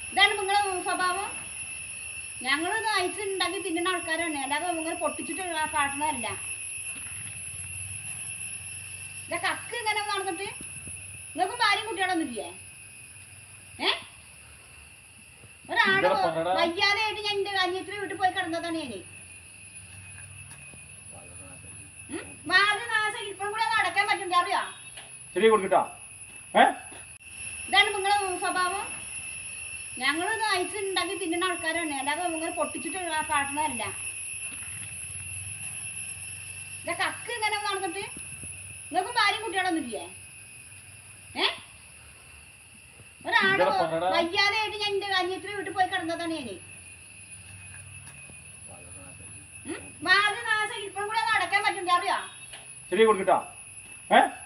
ഇതാണ് നിങ്ങളെ സ്വഭാവം ഞങ്ങൾ നയിച്ച് ഉണ്ടാക്കി തിന്നുന്ന ആൾക്കാരാണ് അല്ലാതെ നിങ്ങൾ പൊട്ടിച്ചിട്ട് കാട്ടുന്നതല്ല ഇതാ കക്ക് ഇങ്ങനെ നടന്നിട്ട് നിങ്ങൾക്ക് ഭാര്യയും കുട്ടികളൊന്നും ഇല്ലേ ഏ ഒരാള് ഇങ്ങനെ പറയടാ. വയ്യാതെ ആയിട്ട് ഞാൻ എന്റെ അനിയത്തിന് വീട്ടിൽ പോയി കിടന്നതാണ് ഞാന് ഉം? വാത് നാശം ഇപ്പം കൂടെ നടക്കാൻ പറ്റും അറിയാ ശരി കൊടുക്കട്ടാ ഏ ഇതാണ് നിങ്ങളെ സ്വഭാവം ഞങ്ങൾ നയിച്ച് ഉണ്ടാക്കി തിന്നുന്ന ആൾക്കാരാണ് അല്ലാതെ നിങ്ങൾ പൊട്ടിച്ചിട്ട് കാട്ടുന്നതല്ല ഇതാ കക്ക് ഇങ്ങനെ നടന്നിട്ട് നിങ്ങൾക്ക് ഭാര്യയും കുട്ടികളൊന്നും ഇല്ലേ ഏ ഒരാള് ഇങ്ങനെ പറയടാ. വയ്യാതെ ആയിട്ട് ഞാൻ എന്റെ അനിയത്തിന് വീട്ടിൽ പോയി കിടന്നതാണ് ഞാന് ഉം? വാത് നാശം ഇപ്പം കൂടെ നടക്കാൻ പറ്റും അറിയാ ശരി കൊടുക്കട്ടാ ഏ